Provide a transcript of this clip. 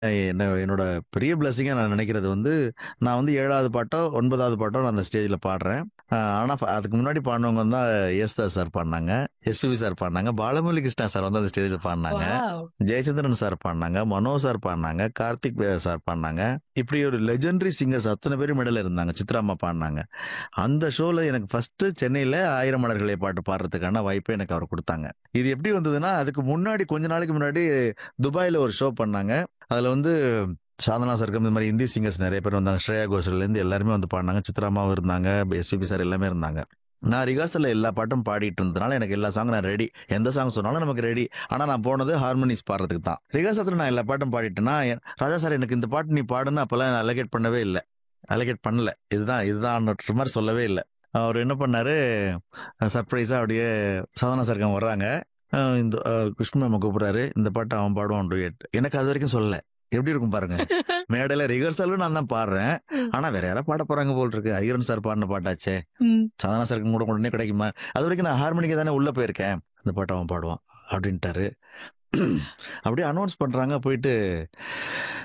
என்ன என்னோட பெரிய பிளெஸிங்கா நான் நினைக்கிறது வந்து, நான் வந்து 7வது பாட்டோ, 9வது பாட்டோ நான் அந்த ஸ்டேஜ்ல பாடுறேன். அ ஆனா ஃப அதுக்கு முன்னாடி பாடுனவங்க தான் யேசுதாஸ் சார் பாடுனாங்க. எஸ்பிபி சார் பாடுனாங்க. பாலமுரளி கிருஷ்ணா சார் வந்து அந்த ஸ்டேஜ்ல பாடுனாங்க. வாவ்! ஜெயச்சந்திரன் சார் பாடுனாங்க. மனோ சார் பாடுனாங்க. கார்த்திக் அ சார் பாடுனாங்க. இப்படி ஒரு லெஜெண்டரி சிங்கர்ஸ் அத்தன பேரும் மேடையில இருந்தாங்க. சித்ரா அம்மா பாடுனாங்க. அந்த ஷோல எனக்கு ஃபர்ஸ்ட்டு சென்னையில "ஆயிரம் மலர்களே" பாட்டு பாடுறதுக்கான வாய்ப்ப எனக்கு அவர் குடுத்தாங்க. இது எப்படி வந்ததுன்னா, அதுக்கு முன்னாடி கொஞ்ச நாளைக்கு முன்னாடி துபாய்ல ஒரு ஷோ பண்ணாங்க. அதுல வந்து சாதனா சர்க்கம் இந்த மாரி ஹிந்தி சிங்கர்ஸ் நெறைய பேர் வந்தாங்க. ஸ்ரேயா கோஷல்லேருந்து எல்லாருமே வந்து பாடுனாங்க. சித்ரா அம்மாவும் இருந்தாங்க. எஸ்பிபி சார் எல்லாமே இருந்தாங்க. நான் ரிஹர்சல்ல எல்லா பாட்டும் பாடிட்டு இருந்ததுனால எனக்கு எல்லா சாங்கும் நான் ரெடி. எந்த சாங் சொன்னாலும் நமக்கு ரெடி. ஆனா நான் போனது ஹார்மோனிஸ் பாடுறதுக்கு தான். ரிஹர்சல்ல நான் எல்லா பாட்டும் பாடிட்டேன்னா, எ ராஜா சார் எனக்கு இந்த பாட்டு நீ பாடுன்னு அப்பலாம் அலோகேட் பண்ணவே இல்ல. அலோகேட் பண்ணல. இதுதான் இதுதான்ற மாரி சொல்லவே இல்ல. அவரு என்ன பண்ணாரு, சர்ப்ரைஸா அப்படியே சாதனா சர்க்கம் வர்றாங்க. அ இந்த அ விஷ்ணு மேம கூப்பிடுறாரு. இந்த பாட்ட அவன் பாடுவான் டூயட். எனக்கு அதுவரைக்கும் சொல்லல. எப்படி இருக்கும் பாருங்க. மேடையில ரிஹர்சலும் நான் தான் பாடுறேன். ம். ஆனா வேற யாரோ பாட போறாங்க போல இருக்கு. ஐயரன் சார் பாடுன பாட்டாச்சே. ம். சாதனா சர்க்கம் கூட உடனே கிடைக்குமா? அதுவரைக்கும் நான் ஹார்மோனிக்கு தானே உள்ள போயிருக்கேன். இந்த பாட்ட அவன் பாடுவான். அப்படின்ட்டாரு. அப்படியே அனௌன்ஸ் பண்றாங்க. போயிட்டு